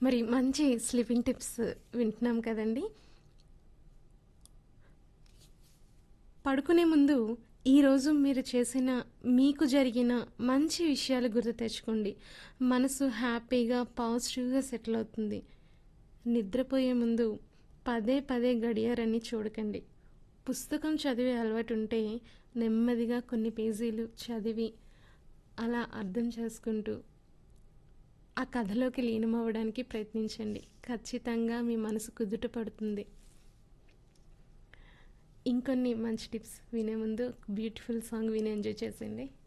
మరి మంచి sleeping tips వింటున్నాం కదండి పడుకునే ముందు ఈరోజు మీరు చేసిన మీకు జరిగిన మంచి విషయాలు గుర్తు తెచ్చుకోండి మనసు హ్యాపీగా పాజిటివ్గా సెటిల్ అవుతుంది నిద్రపోయే ముందు పదే పదే గడియారని చూడకండి పుస్తకం చదివే అలవాటు ఉంటే నెమ్మదిగా కొన్ని పేజీలు చదివి అలా అర్థం చేసుకుంటూ ఆ కథలోకి లీనమవ్వడానికి ప్రయత్నించండి ఖచ్చితంగా మీ మనసు కుదుట పడుతుంది ఇంకొన్ని మంచి టిప్స్ వినే ముందు బ్యూటిఫుల్ సాంగ్ విని ఎంజాయ్ చేసేయండి